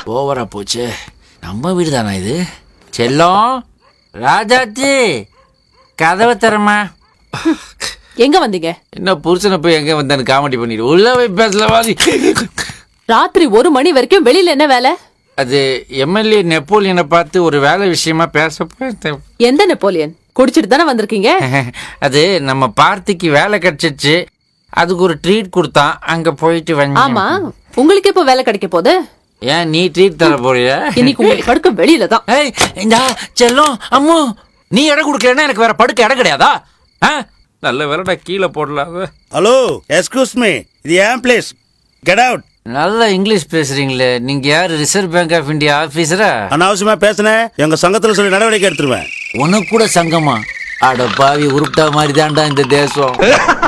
ஓவரா போச்சு நம்ம வீடு தானா இது செல்லம் ராஜாச்சி கதவை தரமா எங்க வந்தீங்க என்ன புருஷனை போய் எங்க வந்தான்னு காமெடி பண்ணிடு உள்ள போய் பேசலவா நீ? ராத்திரி ஒரு மணி வரைக்கும் வெளியில என்ன வேலை அது எம்எல்ஏ நெப்போலியனை பார்த்து ஒரு வேலை விஷயமா பேச போயிருந்தேன். எந்த நெப்போலியன் குடிச்சிட்டு தானே வந்திருக்கீங்க அது நம்ம பார்ட்டிக்கு வேலை கிடைச்சிச்சு அதுக்கு ஒரு ட்ரீட் கொடுத்தான் அங்க போயிட்டு வந்து ஆமா உங்களுக்கு எப்போ வேலை கிடைக்க போகுது ஏன் நீ ட்ரீட் தர போறியா இன்னைக்கு உங்களுக்கு படுக்க வெளியில தான் ஏய் இந்தா செல்லம் அம்மு நீ இடம் கொடுக்கலன்னா எனக்கு வேற படுக்க இடம் கிடையாதா ஆ? நல்ல வேலைடா கீழே போடலாம் ஹலோ எஸ்கூஸ் மீ இது ஏன் பிளேஸ் கெட் அவுட் நல்ல இங்கிலீஷ் பேசுறீங்களே நீங்க யாரு ரிசர்வ் பேங்க் ஆஃப் இந்தியா ஆபீசரா அனாவசியமா பேசுனேன் எங்க சங்கத்துல சொல்லி நடவடிக்கை எடுத்துருவேன் உனக்கு கூட சங்கமா அட பாவி உருப்பிட்டா மாதிரி தான்டா இந்த தேசம்